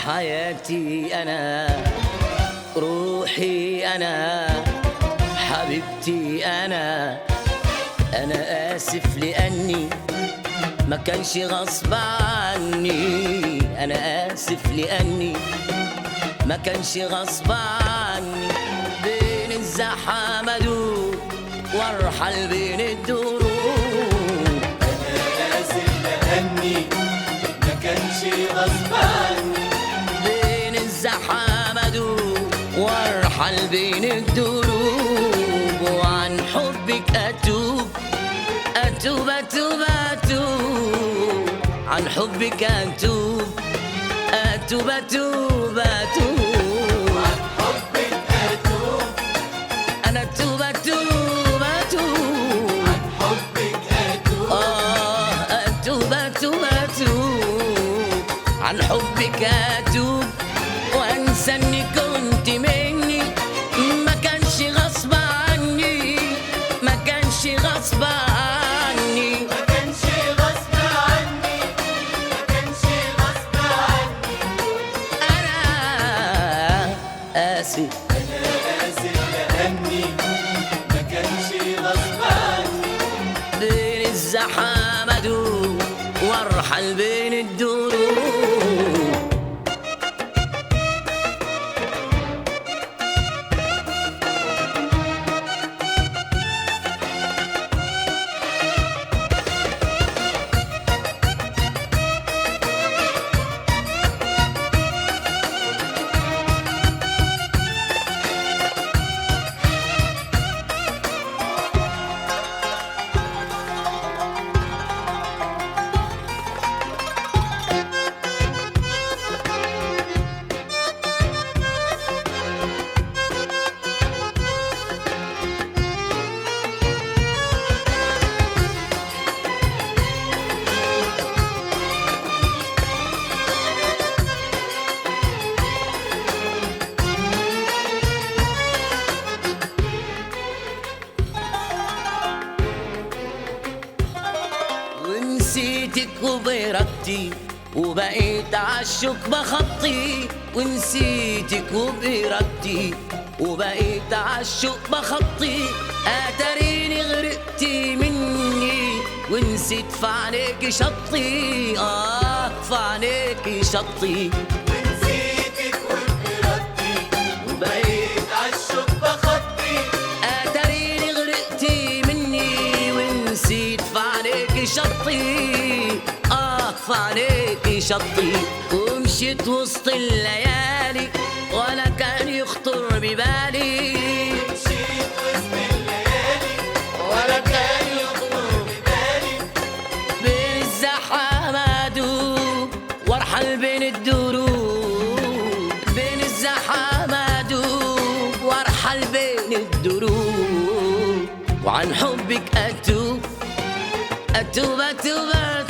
حياتي أنا روحي أنا حبيبتي أنا أنا آسف لأني ما كانش غصب عني أنا آسف لأني ما كانش غصب عني بين الزحمة دوب وارحل بين الدروب آسف لأني ما كانش غصب عني بين الزحمة دوب وارحل بين الدروب وعن حبك أتوب أتوب أتوب أتوب عن حبك أتوب أتوب أتوب أتوب حبك أتوب أنا أتوب أتوب أتوب حبك أتوب آه أتوب أتوب أتوب عن حبك أتوب وأنسى إني كنت مني ما كانش غصب عني ما كانش غصب عني ما كانش غصب عني ما كانش غصب عني أنا آسف آسف لأني ما كانش غصب عني بين الزحمة دوب وارحل بين الدروب ونسيتك وبإرادتي وبقيت عالشوك بخطي ونسيتك وبإرادتي وبقيت عالشوك بخطي أتريني غرقتي مني ونسيت في عليكي شطي آه في عليكي شطي ونسيتك وبإرادتي وبقيت عالشوك بخطي أتريني غرقتي مني ونسيت فعليكي شطي آه فعليكي شطي ومشيت وسط الليالي ولا كان يخطر ببالي مشيت وسط الليالي ولا كان يخطر ببالي بين الزحمة دوب وارحل بين الدروب بين الزحمة دوب وارحل بين الدروب وعن حبك أتوب أتوب أتوب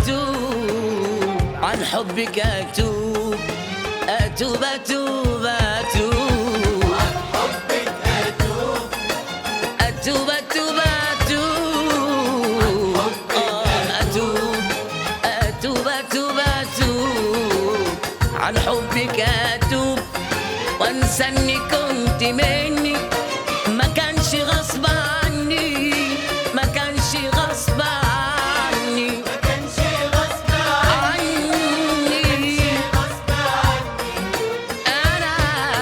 أتوب عن حبك أتوب أتوب أتوب أتوب حبك أتوب أتوب أتوب أتوب آه أتوب أتوب أتوب أتوب عن حبك أتوب وأنسى إني كنت مني ما كانش غصب عني ما كانش غصب عني ما كانش غصب عني عني غصب عني أنا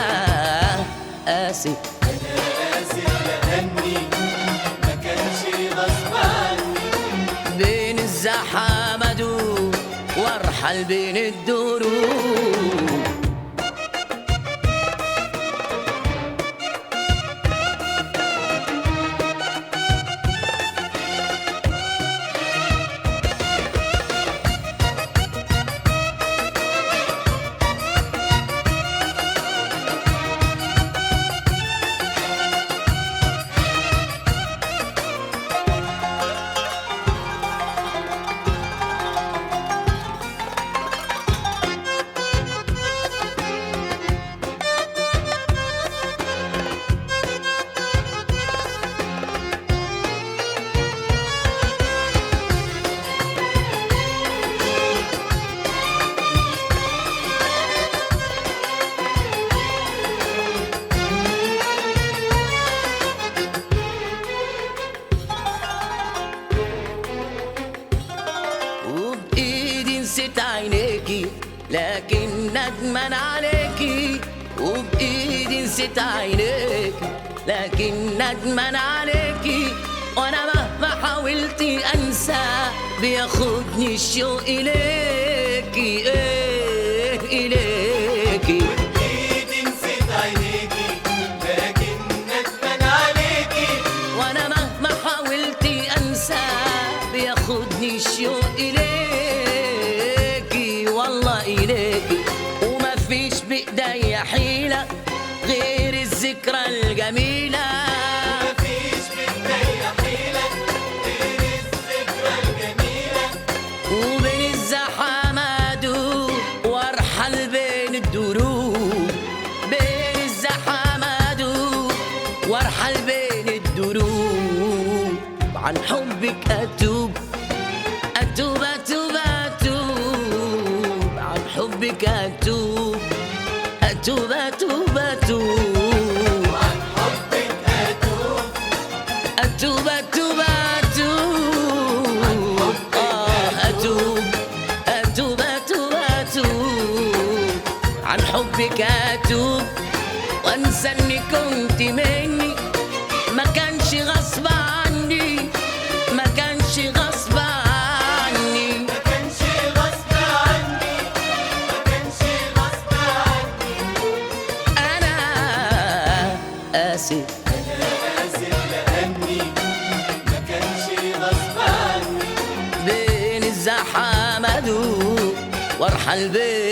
آسف آسف لأني ما كانش غصب عني بين الزحمة دوب وارحل بين الدروب لكن ندمان عليكي وبإيدي نسيت عينيك لكن ندمان عليكي وانا مهما حاولت انسى بياخدني الشوق اليكي ايه اليكي ايدي نسيت عينيكي لكن ندمان عليكي وانا مهما حاولت انسى بياخدني الشوق اليكي والله اليكي وما فيش بايديا حيله غير الذكرى الجميله مفيش بداية حيلة غير الذكرى الجميلة وبين الزحمة ادوب وارحل بين الدروب بين الزحمة ادوب وارحل بين الدروب عن حبك اتوب اتوب اتوب اتوب عن حبك اتوب اتوب اتوب اتوب عن حبك أتوب أتوب أتوب أتوب آه أتوب أتوب أتوب أتوب عن حبك أتوب وأنسى إني كنت مني ما كانش غصب عني ما كانش غصب عني ما كانش غصب عني ما كانش غصب عني أنا آسف آسف لأني ما كانش غصب عني بين الزحمة دوب وارحل بين